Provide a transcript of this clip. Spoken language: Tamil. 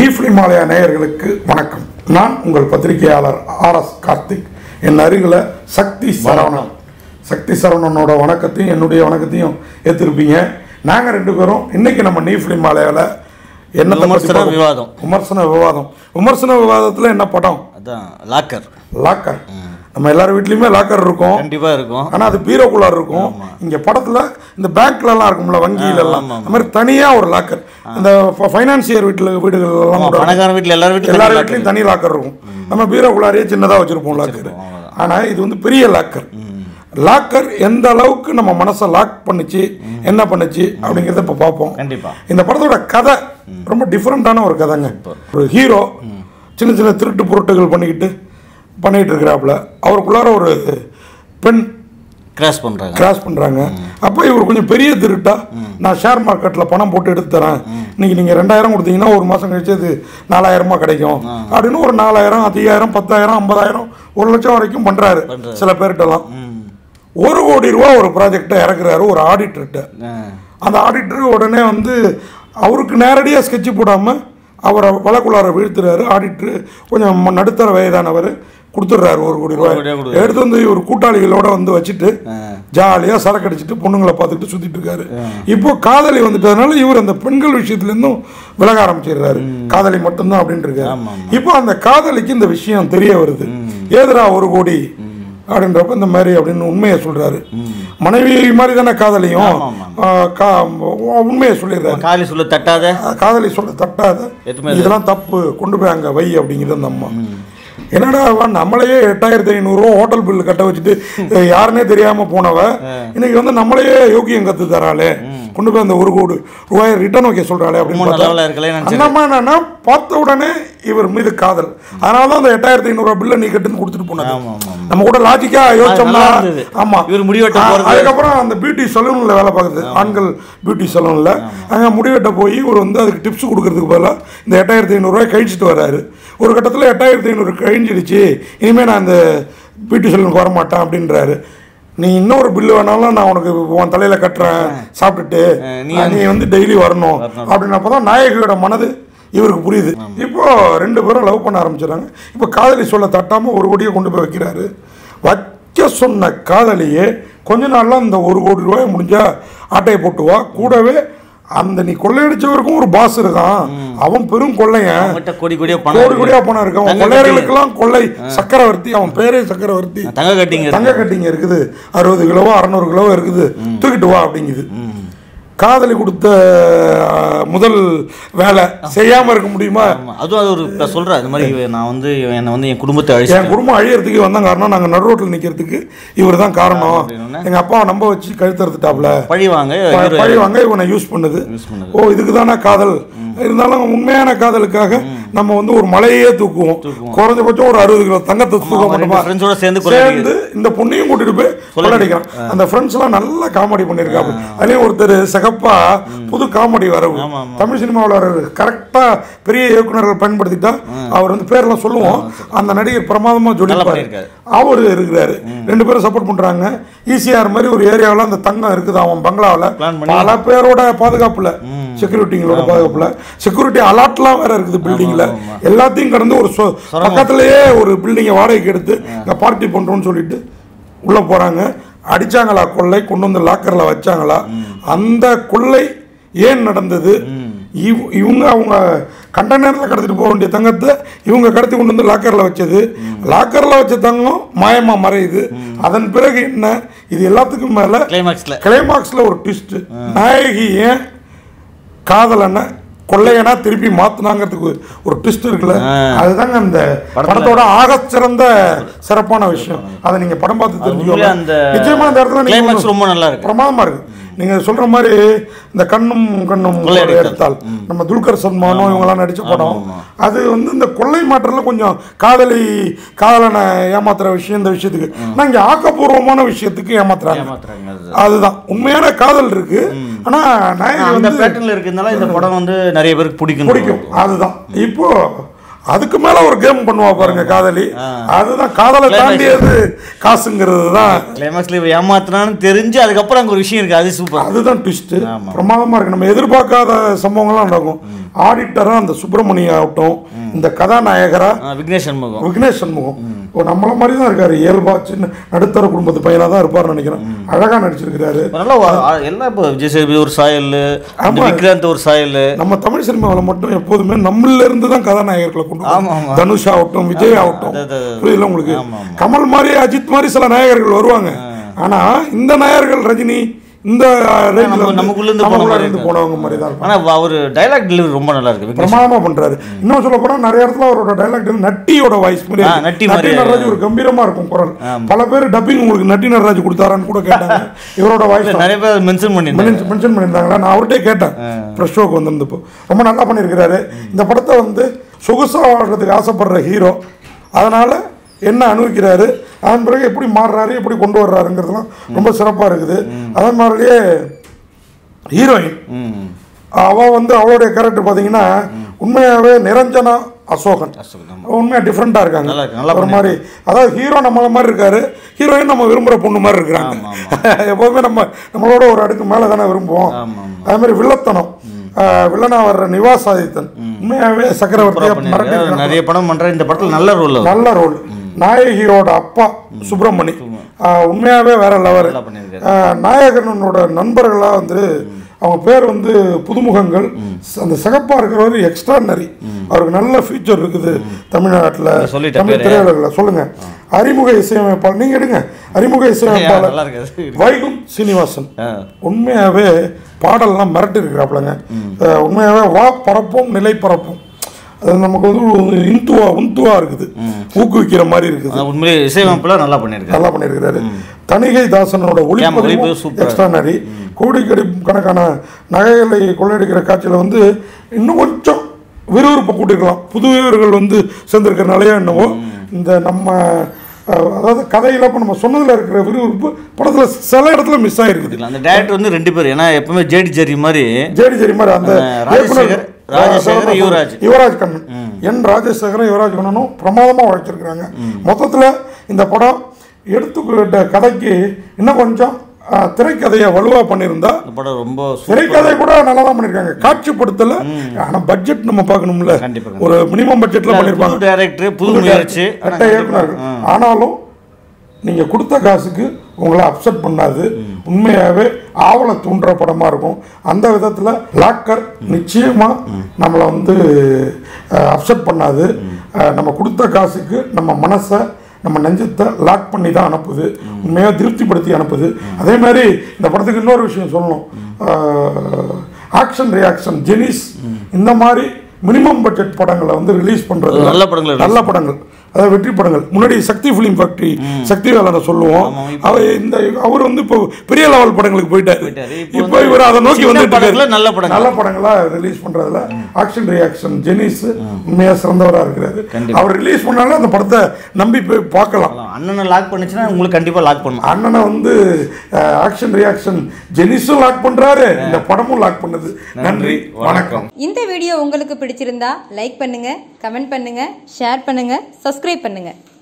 நீஃப்லிமாலயா நேயர்களுக்கு வணக்கம் நான் உங்கள் பத்திரிகையாளர் ஆர் எஸ் கார்த்திக் என் அருகில் சக்தி சரவணன் சக்தி சரவணனோட வணக்கத்தையும் என்னுடைய வணக்கத்தையும் ஏற்றிருப்பீங்க நாங்கள் ரெண்டு பேரும் இன்னைக்கு நம்ம நீஃப்லிமாலயாவில் என்ன விமர்சன விவாதம். விமர்சன விவாதம் விமர்சன விவாதத்தில் என்ன படம் அதான் லாக்கர் லாக்கர் நம்ம எல்லார் வீட்லேயுமே லாக்கர் இருக்கும் கண்டிப்பா இருக்கும் ஆனா அது பீரோக்குள்ளார இருக்கும் இங்க படத்துல இந்த பேங்க்ல எல்லாம் இருக்கும்ல வங்கியில எல்லாம் அந்த மாதிரி தனியா ஒரு லாக்கர் இந்த ஃபைனான்சியர் வீட்டுல வீடுகள் எல்லாம் கூட பணக்கார வீட்ல எல்லார் வீட்லயும் எல்லார் தனி வீட்லயும் தனி லாக்கர் இருக்கும் நம்ம பீரோக்குள்ளாரையே சின்னதா வச்சிருப்போம் லாக்கர் ஆனா இது வந்து பெரிய லாக்கர் லாக்கர் எந்த அளவுக்கு நம்ம மனசை லாக் பண்ணுச்சு என்ன பண்ணுச்சு அப்படிங்கறத இப்ப பார்ப்போம் கண்டிப்பா இந்த படத்தோட கதை ரொம்ப டிஃப்ரெண்ட்டான ஒரு கதைங்க ஒரு ஹீரோ சின்ன சின்ன திருட்டு புரட்டுகள் பண்ணிக்கிட்டு பண்ணிக்கிட்டு இருக்கிறாப்புல அவருக்குள்ளார ஒரு பெண் கிராஸ் பண்றாங்க கிராஸ் பண்ணுறாங்க அப்போ இவர் கொஞ்சம் பெரிய திருட்டா நான் ஷேர் மார்க்கெட்டில் பணம் போட்டு எடுத்து தரேன் இன்னைக்கு நீங்கள் ரெண்டாயிரம் கொடுத்தீங்கன்னா ஒரு மாதம் கழிச்சு அது நாலாயிரமா கிடைக்கும் அப்படின்னு ஒரு நாலாயிரம் ஐயாயிரம் பத்தாயிரம் ஐம்பதாயிரம் ஒரு லட்சம் வரைக்கும் பண்ணுறாரு சில பேர்கிட்டலாம் ம். ஒரு கோடி ரூபா ஒரு ப்ராஜெக்டை இறக்குறாரு ஒரு ஆடிட்டர்கிட்ட ஆ. அந்த ஆடிட்டர் உடனே வந்து அவருக்கு நேரடியாக ஸ்கெட்ச் போடாமல் அவரை வழக்குள்ளார வீழ்த்துறாரு ஆடிட்டர் கொஞ்சம் ம- நடுத்தர வயதானவர் கொடுத்துட்றாரு ஒரு கோடி ரூபாய் கோடியா கொடுக்குறாரு. எடுத்து வந்து இவர் கூட்டாளிகளோட வந்து வச்சுட்டு ஆ. ஜாலியாக சரக்கு அடிச்சிட்டு பொண்ணுங்களை பார்த்துக்கிட்டு சுற்றிட்டு இருக்காரு இப்போ காதலி வந்துட்டதுனால இவர் அந்த பெண்கள் விஷயத்துலேருந்தும் விலக ஆரம்பிச்சிடுறாரு காதலி மட்டும்தான் அப்படின்ட்டு இருக்காரு ஆமா, இப்போ அந்த காதலிக்கு இந்த விஷயம் தெரிய வருது ஏதுடா ஒரு கோடி அப்படின்றப்ப இந்த மாதிரி அப்படின்னு உண்மையை சொல்றாரு மனைவி மாதிரி தானே காதலியும் ஆ, கா- உண்மையை சொல்லிடுறாரு காலி சொல்ல தட்டாத காதலி சொல்ல தட்டாத எதுவுமே இதெல்லாம் தப்பு கொண்டு போய் அங்கே வை அப்படிங்கிறது அந்த அம்மா என்னடா அவ நம்மளையே எட்டாயிரத்தி ஐநூறுரூவா ஹோட்டல் பில்லு கட்ட வச்சுட்டு அஹ், யாருன்னே தெரியாம போனவ இன்னைக்கு வந்து நம்மளையே யோக்கியம் கத்து தராளே கொண்டு போய் அந்த ஒரு கோடி ரூபாயை ரிட்டர்ன் வைக்க சொல்றாளே அப்படின்னு ரொம்ப பார்த்தா, நல்லவளா இருக்கலே நினைச்சேன் அந்த அம்மா என்னன்னா பார்த்த உடனே இவர் மீது காதல் அதனால தான் அந்த எட்டாயிரத்தி ஐநூறுரூவா பில்லை நீ கட்டுன்னு கொடுத்துட்டு போனது ஆமா ஆமா நம்ம கூட லாஜிக்கா யோசிச்சோம்னா நல்லா இருந்தது. ஆமா இவர் முடிவெட்ட ஆ, போறது. அதுக்கப்புறம் அந்த பியூட்டி சலூன்ல வேலை பார்க்குது ஆண்கள் பியூட்டி சலூன்ல அங்க முடிவெட்ட போய் இவர் வந்து அதுக்கு டிப்ஸ் கொடுக்கறதுக்கு பதிலாக இந்த எட்டாயிரத்தி ஐநூறுரூவாய் கழிச்சிட்டு வராரு ஒரு கட்டத்தில் எட்டாயிரத்தி ஐநூறு கழிஞ்சிடுச்சு இனிமே நான் அந்த பியூட்டி சலூனுக்கு வர மாட்டேன் அப்படின்றாரு நீ இன்னொரு பில்லு வேணாலும் நான் உனக்கு உன் தலையில கட்டுறேன் சாப்பிட்டுட்டு நீ நீ வந்து டெய்லி வரணும் அப்படின்னப்போ தான் நாயகியோட மனது இவருக்கு புரியுது இப்போ ரெண்டு பேரும் லவ் பண்ண ஆரம்பிச்சிடறாங்க இப்போ காதலி சொல்ல தட்டாம ஒரு கோடியை கொண்டு போய் வைக்கிறாரு வைக்க சொன்ன காதலியே கொஞ்ச நாள்ல இந்த ஒரு கோடி ரூபாய் முடிஞ்சா ஆட்டையை போட்டு வா கூடவே அந்த நீ கொள்ளையடிச்சவருக்கும் ஒரு பாஸ் இருக்கான் அவன் பெரும் கொள்ளையன் அவங்ககிட்ட கோடி கோடியா பணம் கோடி இருக்கு. கோடியா பணம் இருக்கு அவன் தங்க கொள்ளையர்களுக்கெல்லாம் கொள்ளை சக்கரவர்த்தி அவன் பேரே சக்கரவர்த்தி தங்க கட்டிங்க தங்க கட்டிங்க இருக்குது அறுபது கிலோவோ அறநூறு கிலோவோ இருக்குது தூக்கிட்டு வா அப்படிங்குது காதலி கொடுத்த அஹ், முதல் வேலை செய்யாம இருக்க முடியுமா ஆமா அதுவும் அது ஒரு இப்ப சொல்ற இந்த மாதிரி நான் வந்து என்னை வந்து என் குடும்பத்தை அழிச்சு என் குடும்பம் அழியறதுக்கு வந்த காரணம் நாங்க நடு ரோட்டில் நிக்கிறதுக்கு இவர் தான் காரணம் அப்படின்னோடனே? எங்க அப்பாவை நம்ப வச்சு கழுத்தறுத்துட்டாப்ல பழி வாங்க ப- பழி வாங்க இவனை யூஸ் பண்ணுது யூஸ் பண்ணுது ஓ இதுக்கு தானே காதல் இருந்தாலும் உண்மையான காதலுக்காக நம்ம வந்து ஒரு மலையே தூக்குவோம் குறைஞ்சபட்சம் ஒரு அறுபது கிலோ தங்கத்தை தூக்க அவன் மாட்டோமா ரெண்டு ஃப்ரெண்ட்ஸோட சேர்ந்து கொள்ளை சேர்ந்து இந்த பொண்ணையும் கூட்டிட்டு போய் கொள்ளடிக்கிறான் அந்த ஃப்ரெண்ட்ஸ் எல்லாம் நல்லா காமெடி பண்ணிருக்காங்க அதுலயும் ஒருத்தர் சிகப்பா புது காமெடி வரவு ஆமா, ஆமா. தமிழ் சினிமாவில் கரெக்டா பெரிய இயக்குனர்கள் பயன்படுத்திட்டா அவர் வந்து பேர்லாம் சொல்லுவோம் அந்த நடிகர் பிரமாதமா ஜொலிப்பாரு பண்ணியிருக்காரு. அவர் இருக்கிறாரு ரெண்டு பேரும் சப்போர்ட் பண்றாங்க ஈசிஆர் மாதிரி ஒரு ஏரியாவில் அந்த தங்கம் இருக்குது அவன் பங்களாவில் Plan பண்ணி- பல பேரோட பாதுகாப்புல செக்யூரிட்டிங்களோட பாதுகாப்புல செக்யூரிட்டி அலாட்லாம் வேற இருக்குது பில்டிங்ல எல்லாத்தையும் கடந்து ஒரு சொ- பக்கத்திலேயே ஒரு பில்டிங்கை வாடகைக்கு எடுத்து இங்க பார்ட்டி பண்றோம்னு சொல்லிட்டு உள்ள போறாங்க அடிச்சாங்களா கொள்ளை கொண்டு வந்து லாக்கர்ல வச்சாங்களா அந்த கொள்ளை ஏன் நடந்தது இவ்- இவங்க அவங்க கண்டெய்னர்ல கடத்திட்டு போக வேண்டிய தங்கத்தை இவங்க கடத்தி கொண்டு வந்து லாக்கர்ல வச்சது லாக்கர்ல வச்ச தங்கம் மாயமா மறையுது அதன் பிறகு என்ன இது எல்லாத்துக்கும் மேல கிளைமாக்ஸ்ல கிளைமாக்ஸ்ல ஒரு ட்விஸ்ட் நாயகி ஏன் காதலனை கொள்ளையனா திருப்பி மாத்துனாங்கிறதுக்கு ஒரு ட்விஸ்ட் இருக்குல்ல அதுதாங்க அந்த படத்தோட ஆகச் சிறந்த சிறப்பான விஷயம் அதை நீங்க படம் பார்த்து உண்மையிலே தெரிஞ்சுக்கோங்க அந்த நிச்சயமா அந்த இடத்துல நீங்க கிளைமாக்ஸ் ரொம்ப நல்லா இருக்கு பிரமாதமா இருக்கு நீங்க சொல்ற மாதிரி இந்த கண்ணும் கண்ணும் கொள்ளையடித்தல். எடுத்தால் நம்ம துல்கர் சல்மானும் இவங்கெல்லாம் நடிச்ச படம் அது வந்து இந்த கொள்ளை மாற்றல கொஞ்சம் காதலி காதலனை ஏமாத்துற விஷயம் இந்த விஷயத்துக்கு ஆனா இங்க ஆக்கப்பூர்வமான விஷயத்துக்கு ஏமாத்துறாங்க ஏமாத்துறாங்க அது. அதுதான் உண்மையான காதல் இருக்கு ஆனா நாயகி அந்த வந்து பேட்டர்ன்ல இருக்கிறதுனால இந்த படம் வந்து நிறைய பேருக்கு பிடிக்கும் பிடிக்கும் அதுதான் இப்போ அதுக்கு மேல ஒரு கேம் பண்ணுவா பாருங்க காதலி அதுதான் காதலை தாண்டியது காசுங்கிறது தான் கிளைமாக்ஸ்ல இவ ஏமாத்துறான்னு தெரிஞ்சு அதுக்கப்புறம் அங்க ஒரு விஷயம் இருக்கு அது சூப்பர் அதுதான் ட்விஸ்ட் ஆமா. பிரமாதமா இருக்கு நம்ம எதிர்பார்க்காத சம்பவங்கள்லாம் நடக்கும் ஆடிட்டரா அந்த சுப்பிரமணியம் ஆகட்டும் இந்த கதாநாயகரா ஆ, விக்னேஷ் சண்முகம் விக்னேஷ் சண்முகம் இப்போ நம்மள மாதிரி தான் இருக்காரு இயல்பா சின்ன நடுத்தர குடும்பத்து பையனா தான் இருப்பார்னு நினைக்கிறேன் அழகா நடிச்சிருக்கிறாரு நல்லா வ- ஆ, எல்லாம் இப்போ விஜய் சேதுபதி ஒரு சாயல் ஆமா. விக்ராந்த் ஒரு சாயல் நம்ம தமிழ் சினிமாவில் மட்டும் எப்போதுமே நம்மள இருந்து தான் கதாநாயகர்களை கொண்டு ஆமா, வருவோம். ஆமா. தனுஷ் ஆகட்டும் விஜய் ஆகட்டும் அது, அது, அது. புரியுதுல உங்களுக்கு ஆமா, ஆமா. கமல் மாதிரி அஜித் மாதிரி சில நாயகர்கள் வருவாங்க ஆனா இந்த நாயகர்கள் ரஜினி இந்த ரேஞ்சில் நம்ம- நமக்குள்ள இருந்து போன மாதிரி இருந்து போனவங்க மாதிரி தான் இருப்பாங்க ஆனால் அவர் டைலாக் டெலிவரி ரொம்ப நல்லா இருக்கு விக்னேஷ் பிரமாதமா பண்றாரு இன்னும் சொல்ல போனா நிறைய இடத்துல அவரோட டைலாக் நட்டியோட வாய்ஸ் மாதிரி ஆ, இருக்கு. நட்டி நட்டி மாதிரி. நடராஜ் ஒரு கம்பீரமா இருக்கும் குரல் பல பேர் டப்பிங் உங்களுக்கு நட்டி நடராஜ் கொடுத்தாரான்னு கூட கேட்டாங்க இவரோட வாய்ஸ் நிறைய பேர் மென்ஷன் பண்ணியிருந்தாங்க மென்ஷன் பண்ணியிருந்தாங்களா நான் அவர்கிட்டே கேட்டேன் ப்ரெஷ் ஷோக்கு வந்திருந்தப்போ ரொம்ப நல்லா பண்ணியிருக்கிறாரு இந்த படத்தை வந்து சொகுசா வாழ்றதுக்கு ஆசைப்படுற ஹீரோ அதனால என்ன அனுபவிக்கிறாரு அதன் பிறகு எப்படி மாறுறாரு எப்படி கொண்டு வர்றாருங்கிறதுலாம் ரொம்ப சிறப்பாக இருக்குது அதே மாதிரியே ஹீரோயின் ம் அவ வந்து அவளுடைய கேரக்டர் பார்த்தீங்கன்னா உண்மையாகவே நிரஞ்சனா அசோகன் அசோகன், உண்மையாக டிஃப்ரெண்ட்டாக இருக்காங்க நல்லா இருக்கு, நல்லா ஒரு மாதிரி அதாவது ஹீரோ நம்மள மாதிரி இருக்காரு ஹீரோயின் நம்ம விரும்புகிற பொண்ணு மாதிரி இருக்கிறாங்க எப்போதுமே நம்ம நம்மளோட ஒரு அடுக்கு மேலே தானே விரும்புவோம் ஆமா, ஆமா. அதே மாதிரி வில்லத்தனம் ஆஹ் வில்லனா வர்ற நிவாஸ் ஆதித்தன் உண்மையாகவே சக்கரவர்த்தியா மிரட்டி பண்ணியிருக்காரு. நிறைய படம் பண்ற இந்த படத்துல நல்ல ரோல் நல்ல ரோல் நாயகியோட அப்பா சுப்பிரமணி ஆஹ் உண்மையாவே வேற லெவல் நல்லா பண்ணியிருக்காரு நாயகனோட நண்பர்களாக வந்து அவங்க பேர் வந்து புதுமுகங்கள் அந்த சிகப்பா இருக்கிறவர் எக்ஸ்ட்ரானரி அவருக்கு நல்ல ஃபியூச்சர் இருக்குது தமிழ்நாட்டில் சொல்லிட்ட தமிழ் பேரு. திரையுலகில் சொல்லுங்க அறிமுக இசையமைப்பாளர் நீங்க எடுங்க அறிமுக இசையமைப்பாளர் நல்லா இருக்கு வைகும் சீனிவாசன் ஆ. உண்மையாவே பாடல்லாம் மிரட்டி இருக்கிறாப்புலங்க அஹ் உண்மையாவே வா பரப்பும் நிலை பரப்பும் அது நமக்கு வந்து ஒரு இந்துவா உந்துவா இருக்குது ஊக்குவிக்கிற மாதிரி இருக்குது ஆனா, உண்மையிலே இசையமைப்புல நல்லா பண்ணியிருக்காரு நல்லா பண்ணியிருக்கிறாரு தணிகை தாசனோட ஒளிப்பதிவு ஒளிப்பதிவு super. எக்ஸ்ட்ரானரி கோடிக்கடி கணக்கான நகைகளை கொள்ளையடிக்கிற காட்சியில் வந்து இன்னும் கொஞ்சம் விறுவிறுப்பை கூட்டிருக்கலாம் புது வீரர்கள் வந்து சேர்ந்துருக்கிறனாலயோ என்னவோ இந்த நம்ம அஹ், அதாவது கதையில் இப்போ நம்ம சொன்னதில் இருக்கிற விறுவிறுப்பு படத்தில் சில இடத்துல மிஸ் ஆகிருக்குது அந்த டேரக்டர் வந்து ரெண்டு பேர் ஏன்னா எப்பவுமே ஜேடி ஜெரி மாதிரி ஜேடி ஜெரி மாதிரி அந்த அஹ், ராஜசேகர், இயக்குனர், ராஜசேகர், அஹ், யுவராஜ். யுவராஜ் கண்ணன் என் ராஜசேகரும் யுவராஜ் கண்ணனும் பிரமாதமாக உழைச்சிருக்கிறாங்க மொத்தத்தில் இந்த படம் எடுத்துக்கிட்ட கதைக்கு இன்னும் கொஞ்சம் அஹ், திரைக்கதையை வலுவாக பண்ணியிருந்தா இந்த படம் ரொம்ப super. திரைக்கதை கூட நல்லா தான் பண்ணியிருக்காங்க காட்சிப்படுத்தல ஆனால் பட்ஜெட் நம்ம பார்க்கணும்ல கண்டிப்பா, ஒரு மினிமம் பட்ஜெட்டில் பண்ணியிருப்பாங்க புது டேரக்டர் புது முயற்சி ஆனா எட்ட இயக்குனர்கள் ஆனாலும் நீங்க கொடுத்த காசுக்கு உங்களை அப்செட் பண்ணாது உண்மையாவே ஆவலை தூண்டுற படமா இருக்கும் அந்த விதத்துல லாக்கர் நிச்சயமா நம்மளை வந்து அப்செட் பண்ணாது அஹ், நம்ம கொடுத்த காசுக்கு நம்ம மனசை நம்ம நெஞ்சத்தை லாக் பண்ணி தான் அனுப்புது உண்மையாக திருப்திப்படுத்தி அனுப்புது அதே மாதிரி இந்த படத்துக்கு இன்னொரு விஷயம் சொல்லணும் ஆக்ஷன் ரியாக்ஷன் ஜெனிஸ் இந்த மாதிரி மினிமம் பட்ஜெட் படங்களை வந்து ரிலீஸ் பண்றது நல்ல படங்களை release நல்ல படங்கள் அதாவது வெற்றி படங்கள் முன்னாடி சக்தி ஃபிலிம் ஃபேக்டரி சக்தி வேலனை சொல்லுவோம் ஆமா, அவர் இந்த அவர் வந்து இப்போ பெரிய லெவல் படங்களுக்கு போயிட்டாரு போயிட்டாரு. இப்போ இப்போ வந்து இவர் அதை நோக்கி சின்ன வந்துட்டு படத்துல இருக்காரு. நல்ல படங்கள். நல்ல படங்களா ரிலீஸ் பண்றதுல ஆக்ஷன் ரியாக்ஷன் ஜெனிஸ் உண்மையா சிறந்தவரா இருக்கிறாரு கண்டிப்பா. அவர் ரிலீஸ் பண்ணாலும் அந்த படத்தை நம்பி போய் பார்க்கலாம் அண்ணனை லாக் பண்ணுச்சுன்னா உங்களுக்கு கண்டிப்பா லாக் பண்ணும் அண்ணனை வந்து ஆக்ஷன் ரியாக்ஷன் ஜெனிஸும் லாக் பண்றாரு இந்த படமும் லாக் பண்ணுது நன்றி வணக்கம் இந்த வீடியோ உங்களுக்கு பிடிச்சிருந்தா லைக் பண்ணுங்க கமெண்ட் பண்ணுங்க ஷேர் பண்ணுங்க சப்ஸ்கிரைப் பண்ணுங்க